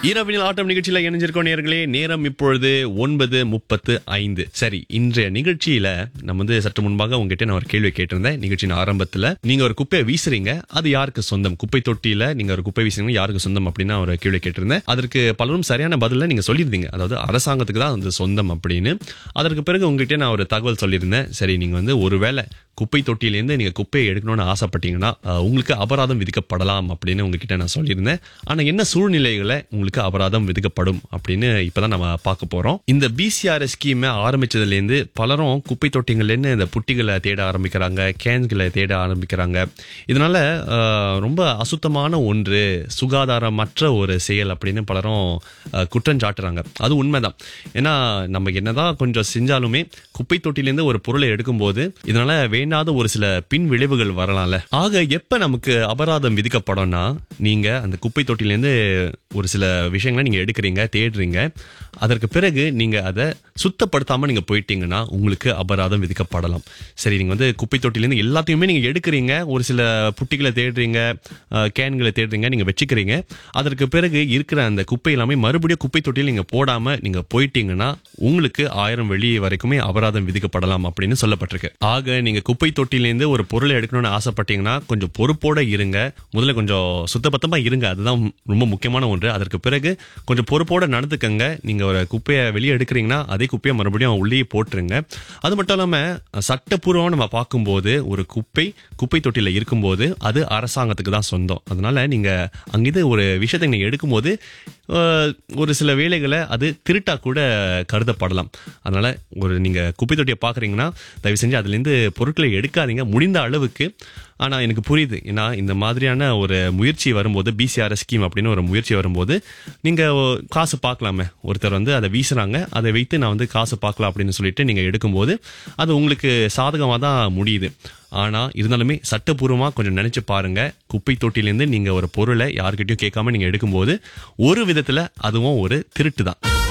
இரவினில் ஆட்டம் நிகழ்ச்சியில இணைஞ்சிருக்கோம் நேர்களே நேரம் இப்பொழுது ஒன்பது முப்பத்து ஐந்து சரி இன்றைய நிகழ்ச்சியில நம்ம வந்து சற்று முன்பாக உங்ககிட்ட நான் ஒரு கேள்வி கேட்டிருந்தேன் நிகழ்ச்சியின் ஆரம்பத்துல நீங்க ஒரு குப்பையை வீசுறீங்க அது யாருக்கு சொந்தம் குப்பை தொட்டியில நீங்க ஒரு குப்பை வீசுறீங்க யாருக்கு சொந்தம் அப்படின்னு ஒரு கேள்வி கேட்டிருந்தேன் அதற்கு பலரும் சரியான பதில நீங்க சொல்லியிருந்தீங்க அதாவது அரசாங்கத்துக்கு தான் அது சொந்தம் அப்படின்னு அதற்கு பிறகு உங்ககிட்ட நான் ஒரு தகவல் சொல்லியிருந்தேன் சரி நீங்க வந்து ஒருவேளை குப்பை தொட்டியிலேருந்து நீங்க குப்பையை எடுக்கணும்னு ஆசைப்பட்டீங்கன்னா அஹ், உங்களுக்கு அபராதம் விதிக்கப்படலாம் அப்படின்னு உங்ககிட்ட நான் சொல்லியிருந்தேன் ஆனா என்ன சூழ்நிலைகளை உங்களுக்கு அபராதம் விதிக்கப்படும் அப்படின்னு இப்பதான் நம்ம பார்க்க போறோம் இந்த பிசிஆர் ஸ்கீமை ஆரம்பிச்சதுல இருந்து பலரும் குப்பை தொட்டிங்கள்லேருந்து இந்த புட்டிகளை தேட ஆரம்பிக்கிறாங்க கேன்களை தேட ஆரம்பிக்கிறாங்க இதனால அஹ், ரொம்ப அசுத்தமான ஒன்று சுகாதாரமற்ற ஒரு செயல் அப்படின்னு பலரும் அஹ், குற்றம் சாட்டுறாங்க அது உண்மைதான் ஏன்னா நம்ம என்னதான் கொஞ்சம் செஞ்சாலுமே குப்பை தொட்டிலேருந்து ஒரு பொருளை எடுக்கும்போது இதனால வேண்டாத ஒரு சில பின் விளைவுகள் வரலாம்ல ஆக எப்ப நமக்கு அபராதம் விதிக்கப்படும்னா நீங்க அந்த குப்பை தொட்டிலேருந்து ஒரு சில விஷயங்களை நீங்க எடுக்கிறீங்க தேடுறீங்க அதற்கு பிறகு நீங்க அதை சுத்தப்படுத்தாம நீங்க போயிட்டீங்கன்னா உங்களுக்கு அபராதம் விதிக்கப்படலாம் சரி நீங்க வந்து குப்பை தொட்டிலேருந்து எல்லாத்தையுமே நீங்க எடுக்கிறீங்க ஒரு சில புட்டிகளை தேடுறீங்க அஹ், கேன்களை தேடுறீங்க நீங்க வச்சுக்கிறீங்க அதற்கு பிறகு இருக்கிற அந்த குப்பை எல்லாமே மறுபடியும் குப்பை தொட்டியில் நீங்க போடாம நீங்க போயிட்டீங்கன்னா உங்களுக்கு ஆயிரம் வெளி வரைக்குமே அபராதம் விதிக்கப்படலாம் அப்படின்னு சொல்லப்பட்டிருக்கு ஆக நீங்க குப்பை தொட்டிலேருந்து ஒரு பொருளை எடுக்கணும்னு ஆசைப்பட்டீங்கன்னா கொஞ்சம் பொறுப்போட இருங்க முதல்ல கொஞ்சம் சுத்தபத்தமா இருங்க அதுதான் ரொம்ப முக்கியமான ஒன்று அதற்கு பிறகு கொஞ்சம் பொறுப்போட நடந்துக்கங்க நீங்க ஒரு குப்பையை வெளியே எடுக்கிறீங்கன்னா அதே குப்பையை மறுபடியும் உள்ளேயே போட்டுருங்க அது மட்டும் இல்லாம சட்டப்பூர்வம் நம்ம பார்க்கும்போது ஒரு குப்பை குப்பை தொட்டியில இருக்கும்போது அது அரசாங்கத்துக்கு தான் சொந்தம் அதனால நீங்க அங்கிருந்து ஒரு விஷயத்தை நீங்க எடுக்கும்போது அஹ், ஒரு சில வேலைகளை அது திருட்டா கூட கருதப்படலாம் அதனால ஒரு நீங்க குப்பை தொட்டியை பாக்குறீங்கன்னா தயவு செஞ்சு அதுல இருந்து பொருட்களை எடுக்காதீங்க முடிந்த அளவுக்கு ஆனா எனக்கு புரியுது ஏன்னா இந்த மாதிரியான ஒரு முயற்சி வரும்போது பிசிஆர் ஸ்கீம் அப்படின்னு ஒரு முயற்சி வரும்போது நீங்க காசு பார்க்கலாமே ஒருத்தர் வந்து அதை வீசுறாங்க அதை வைத்து நான் வந்து காசு பார்க்கலாம் அப்படின்னு சொல்லிட்டு நீங்க எடுக்கும்போது அது உங்களுக்கு சாதகமாக தான் முடியுது ஆனா இருந்தாலுமே சட்டப்பூர்வமா கொஞ்சம் நினைச்சு பாருங்க குப்பை தொட்டிலேருந்து நீங்க ஒரு பொருளை யாருக்கிட்டயும் கேட்காம நீங்க எடுக்கும்போது ஒரு விதத்துல அதுவும் ஒரு திருட்டு தான்